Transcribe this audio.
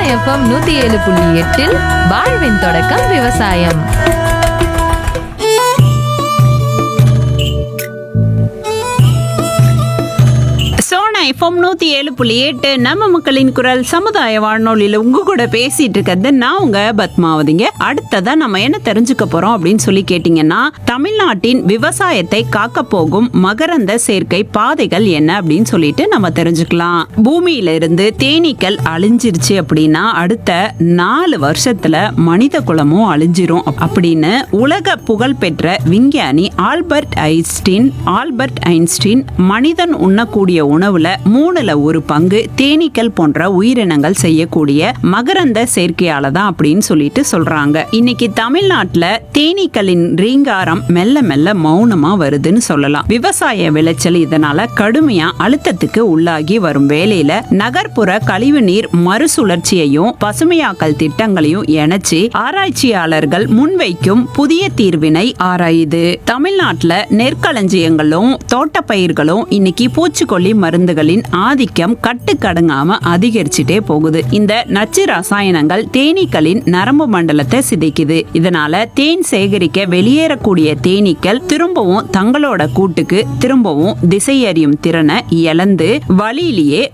FM நூத்தி ஏழு புள்ளி எட்டில் வாழ்வின் தொடக்கம் விவசாயம் சோனா எஃப்எம் நூத்தி ஏழு புள்ளி எட்டு நம்ம மக்களின் குரல் சமுதாய வானொலியில உங்க கூட பேசிட்டு இருக்கிறது நான் உங்க பத்மாவதிங்க அடுத்ததா நம்ம என்ன தெரிஞ்சுக்க போறோம் அப்படின்னு சொல்லி கேட்டீங்கன்னா தமிழ்நாட்டின் விவசாயத்தை காக்க போகும் மகரந்த சேர்க்கை பாதைகள் என்ன அப்படின்னு சொல்லிட்டு நம்ம தெரிஞ்சுக்கலாம் பூமியில இருந்து தேனீக்கள் அழிஞ்சிருச்சு அப்படின்னா அடுத்த நாலு வருஷத்துல மனித குலமும் அழிஞ்சிரும் அப்படின்னு உலக புகழ் பெற்ற விஞ்ஞானி ஆல்பர்ட் ஐன்ஸ்டீன் ஆல்பர்ட் ஐன்ஸ்டீன் மனிதன் உண்ணக்கூடிய உணவுல மூணுல ஒரு பங்கு தேனீக்கள் போன்ற உயிரினங்கள் செய்யக்கூடிய மகரந்த சேர்க்கையால தான் அப்படின்னு சொல்லிட்டு சொல்றாங்க இன்னைக்கு தமிழ்நாட்டுல தேனீக்களின் ரீங்காரம் மெல்ல மெல்ல மௌனமா வருதுன்னு சொல்லலாம் விவசாய விளைச்சல் இதனால கடுமையா அழுத்தத்துக்கு உள்ளாகி வரும் வேளையில நகர்ப்புற கழிவு நீர் மறுசுழற்சியையும் பசுமையாக்கல் திட்டங்களையும் இணைச்சு ஆராய்ச்சியாளர்கள் முன்வைக்கும் புதிய தீர்வினை ஆராயுது தமிழ்நாட்டுல நெற்களஞ்சியங்களும் தோட்டப்பயிர்களும் இன்னைக்கு பூச்சிக்கொல்லி மருந்துகளின் ஆதிக்கம் கட்டுக்கடங்காம அதிகரிச்சுட்டே போகுது இந்த நச்சு ரசாயனங்கள் தேனீக்களின் நரம்பு மண்டலத்தை சிதைக்குது இதனால தேன் சேகரிக்க வெளியேறக்கூடிய தேனீக்கள் திரும்பவும் தங்களோட கூட்டுக்கு திரும்பவும் திசையறியும் திறனை இழந்து வழியிலேயே